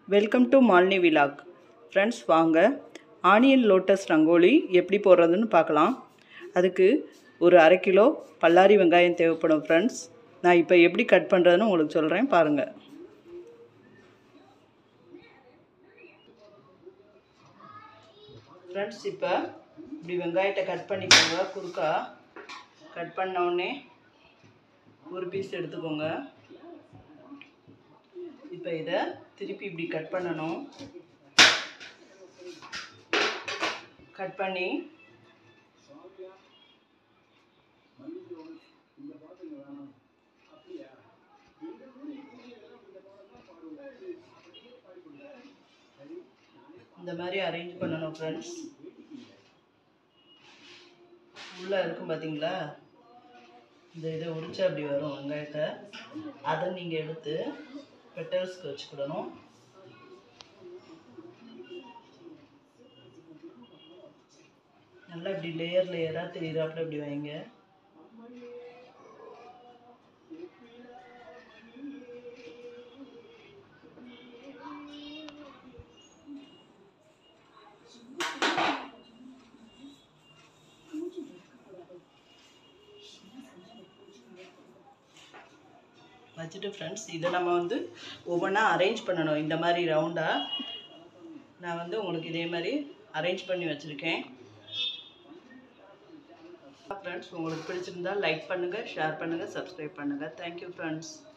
welcome to Malini vlog friends வாங்க onion lotus rangoli எப்படி போடுறதுன்னு பார்க்கலாம் அதுக்கு ஒரு அரை கிலோ பல்லாரி வெங்காயம் தேவைப்படும் ஃப்ரெண்ட்ஸ் நான் இப்போ எப்படி கட் பண்ணுறதுன்னு உங்களுக்கு சொல்கிறேன் பாருங்கள் ஃப்ரெண்ட்ஸ் இப்போ இப்படி வெங்காயத்தை கட் பண்ணிக்கோங்க குறுக்கா கட் பண்ண உடனே ஒரு பீஸ் எடுத்துக்கோங்க இப்போ இதை திருப்பி இப்படி கட் பண்ணணும் கட் பண்ணி இந்த மாதிரி அரேஞ்ச் பண்ணணும் ஃப்ரெண்ட்ஸ் உள்ளே இருக்கும் பார்த்தீங்களா இந்த இதை உரிச்சா அப்படி வரும் வெங்காயத்தை அதை நீங்கள் எடுத்து பெட்டல்ஸ்க்கு வச்சுக்கிடணும் நல்லா இப்படி லேயர் லேயராக தெரியுறாப்புல இப்படி வைங்க வச்சுட்டு ஃப்ரெண்ட்ஸ் இதை நம்ம வந்து ஒவ்வொன்றா அரேஞ்ச் பண்ணணும் இந்த மாதிரி ரவுண்டாக நான் வந்து உங்களுக்கு இதே மாதிரி அரேஞ்ச் பண்ணி வச்சுருக்கேன் ஃப்ரெண்ட்ஸ் உங்களுக்கு பிடிச்சிருந்தா லைக் பண்ணுங்கள் ஷேர் பண்ணுங்கள் சப்ஸ்கிரைப் பண்ணுங்கள் தேங்க்யூ ஃப்ரெண்ட்ஸ்